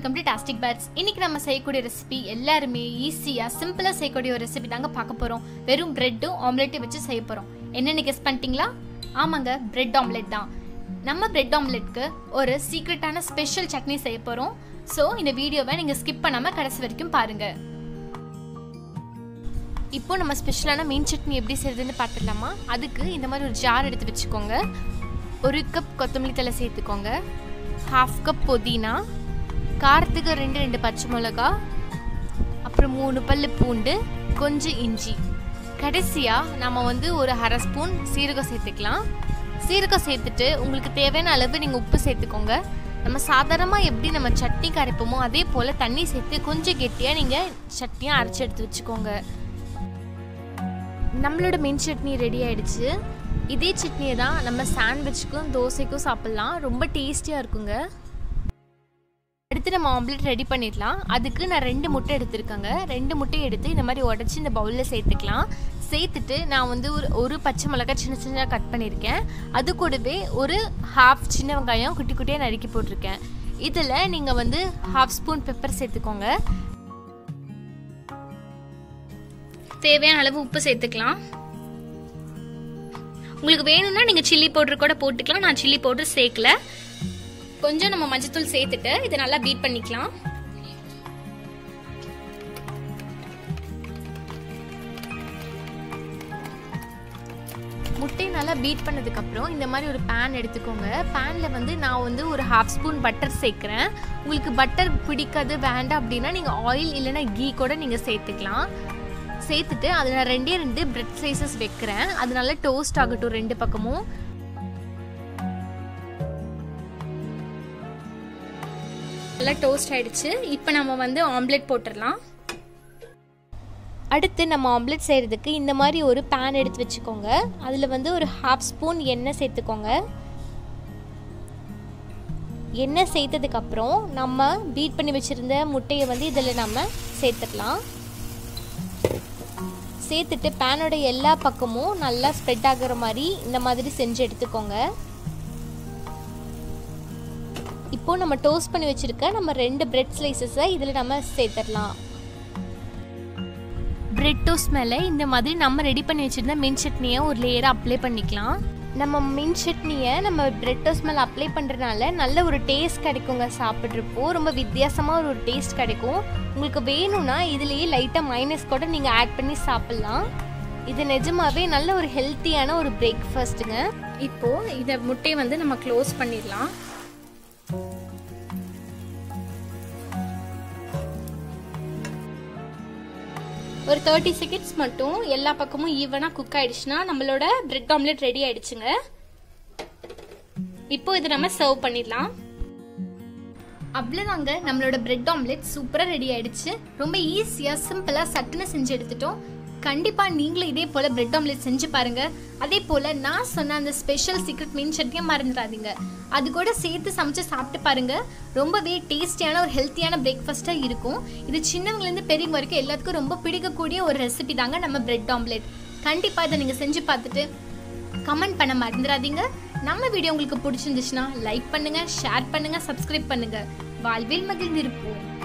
welcome to டாஸ்டிக் bats இன்னைக்கு நம்ம செய்யக்கூடிய ரெசிபி எல்லாருமே ஈஸியாக சிம்பிளாக செய்யக்கூடிய ஒரு ரெசிபி தாங்க பார்க்க போகிறோம் வெறும் பிரெட்டும் ஆம்லெட்டும் வச்சு செய்ய போகிறோம் என்னென்னு கெஸ் பண்ணிட்டீங்களா ஆமாங்க பிரெட் ஆம்லெட் தான் நம்ம பிரெட் ஆம்லெட்க்கு ஒரு சீக்ரெட்டான ஸ்பெஷல் சட்னி செய்ய போகிறோம் ஸோ இந்த வீடியோவை நீங்கள் ஸ்கிப் பண்ணாமல் கடைசி வரைக்கும் பாருங்கள் இப்போ நம்ம ஸ்பெஷலான மீன் சட்னி எப்படி செய்யறதுன்னு பார்த்துடலாமா அதுக்கு இந்த மாதிரி ஒரு ஜார் எடுத்து வச்சுக்கோங்க ஒரு கப் கொத்தமல்லி தலை சேர்த்துக்கோங்க ஹாஃப் கப் புதினா காரத்துக்கு ரெண்டு ரெண்டு பச்சை மிளகா அப்புறம் மூணு பல்லு பூண்டு கொஞ்சம் இஞ்சி கடைசியாக நம்ம வந்து ஒரு அரை ஸ்பூன் சீரகம் சேர்த்துக்கலாம் சீரகம் சேர்த்துட்டு உங்களுக்கு தேவையான அளவு நீங்கள் உப்பு சேர்த்துக்கோங்க நம்ம சாதாரணமாக எப்படி நம்ம சட்னி கரைப்போமோ அதே போல் தண்ணி சேர்த்து கொஞ்சம் கெட்டியாக நீங்கள் சட்னியாக அரைச்சி எடுத்து வச்சுக்கோங்க நம்மளோட மீன் சட்னி ரெடி ஆயிடுச்சு இதே சட்னியை தான் நம்ம சாண்ட்விச்சுக்கும் தோசைக்கும் சாப்பிட்லாம் ரொம்ப டேஸ்டியாக இருக்குங்க அடுத்து நம்ம ஆம்லெட் ரெடி பண்ணிடலாம் அதுக்கு நான் ரெண்டு முட்டை எடுத்திருக்கேங்க ரெண்டு முட்டை எடுத்து இந்த மாதிரி உடச்சி இந்த பவுலில் சேர்த்துக்கலாம் சேர்த்துட்டு நான் வந்து ஒரு ஒரு பச்சை மிளகாய் சின்ன சின்னதாக கட் பண்ணியிருக்கேன் அது கூடவே ஒரு ஹாஃப் சின்ன வெங்காயம் குட்டி குட்டியாக நறுக்கி போட்டிருக்கேன் இதில் நீங்கள் வந்து ஹாஃப் ஸ்பூன் பெப்பர் சேர்த்துக்கோங்க தேவையான அளவு உப்பு சேர்த்துக்கலாம் உங்களுக்கு வேணும்னா நீங்கள் சில்லி பவுடர் கூட போட்டுக்கலாம் நான் சில்லி பவுடர் சேர்க்கல கொஞ்சம் நம்ம மஞ்சத்தூள் சேர்த்துட்டு இதை நல்லா பீட் பண்ணிக்கலாம் முட்டையை நல்லா பீட் பண்ணதுக்கப்புறம் இந்த மாதிரி ஒரு பேன் எடுத்துக்கோங்க பேனில் வந்து நான் வந்து ஒரு ஹாஃப் ஸ்பூன் பட்டர் சேர்க்குறேன் உங்களுக்கு பட்டர் பிடிக்காது வேண்டாம் அப்படின்னா நீங்கள் ஆயில் இல்லைன்னா கீ கூட நீங்கள் சேர்த்துக்கலாம் சேர்த்துட்டு அதில் நான் ரெண்டே ரெண்டு பிரெட் ஸ்லைசஸ் வைக்கிறேன் அது நல்லா டோஸ்ட் ஆகட்டும் ரெண்டு பக்கமும் நல்லா டோஸ்ட் ஆயிடுச்சு இப்போ நம்ம வந்து ஆம்லெட் போட்டுடலாம் அடுத்து நம்ம ஆம்லெட் செய்கிறதுக்கு இந்த மாதிரி ஒரு பேன் எடுத்து வச்சுக்கோங்க அதில் வந்து ஒரு ஹாஃப் ஸ்பூன் எண்ணெய் சேர்த்துக்கோங்க எண்ணெய் சேர்த்ததுக்கப்புறம் நம்ம பீட் பண்ணி வச்சுருந்த முட்டையை வந்து இதில் நம்ம சேர்த்துக்கலாம் சேர்த்துட்டு பேனோட எல்லா பக்கமும் நல்லா ஸ்ப்ரெட் ஆகுற மாதிரி இந்த மாதிரி செஞ்சு எடுத்துக்கோங்க இப்போ நம்ம டோஸ்ட் பண்ணி வச்சிருக்க நம்ம ரெண்டு பிரெட் ஸ்லைசஸை இதில் நம்ம சேர்த்துடலாம் பிரெட் டோஸ்ட் மேலே இந்த மாதிரி நம்ம ரெடி பண்ணி வச்சுருந்த மின் சட்னியை ஒரு லேயராக அப்ளை பண்ணிக்கலாம் நம்ம மின் சட்னியை நம்ம பிரெட் டோஸ்ட் மேலே அப்ளை பண்ணுறதுனால நல்ல ஒரு டேஸ்ட் கிடைக்குங்க சாப்பிட்றப்போ ரொம்ப வித்தியாசமாக ஒரு டேஸ்ட் கிடைக்கும் உங்களுக்கு வேணும்னா இதுலேயே லைட்டாக மைனஸ் கூட நீங்கள் ஆட் பண்ணி சாப்பிட்லாம் இது நிஜமாவே நல்ல ஒரு ஹெல்த்தியான ஒரு பிரேக்ஃபாஸ்ட்டுங்க இப்போது இதை முட்டையை வந்து நம்ம க்ளோஸ் பண்ணிடலாம் ஒரு தேர்ட்டி செகண்ட்ஸ் மட்டும் எல்லா பக்கமும் ஈவனாக குக் ஆயிடுச்சுன்னா நம்மளோட பிரெட் ஆம்லெட் ரெடி ஆயிடுச்சுங்க இப்போ இதை நம்ம சர்வ் பண்ணிடலாம் அவ்வளோதாங்க நம்மளோட பிரெட் ஆம்லெட் சூப்பராக ரெடி ஆயிடுச்சு ரொம்ப ஈஸியாக சிம்பிளாக சட்டுன்னு செஞ்சு எடுத்துட்டோம் கண்டிப்பாக நீங்களும் இதே போல் பிரெட் ஆம்லெட் செஞ்சு பாருங்க அதே போல் நான் சொன்ன அந்த ஸ்பெஷல் சீக்ரெட் மீன் சட்னியை மறந்துடாதீங்க அது கூட சேர்த்து சமைச்சு சாப்பிட்டு பாருங்க ரொம்பவே டேஸ்டியான ஒரு ஹெல்த்தியான பிரேக்ஃபாஸ்ட்டாக இருக்கும் இது சின்னவங்கலேருந்து பெரியவங்க வரைக்கும் எல்லாத்துக்கும் ரொம்ப பிடிக்கக்கூடிய ஒரு ரெசிபி தாங்க நம்ம பிரெட் ஆம்லெட் கண்டிப்பாக இதை நீங்கள் செஞ்சு பார்த்துட்டு கமெண்ட் பண்ண மறந்துடாதீங்க நம்ம வீடியோ உங்களுக்கு பிடிச்சிருந்துச்சுன்னா லைக் பண்ணுங்க ஷேர் பண்ணுங்க சப்ஸ்கிரைப் பண்ணுங்க வாழ்வில் மகிழ்ந்திருப்போம்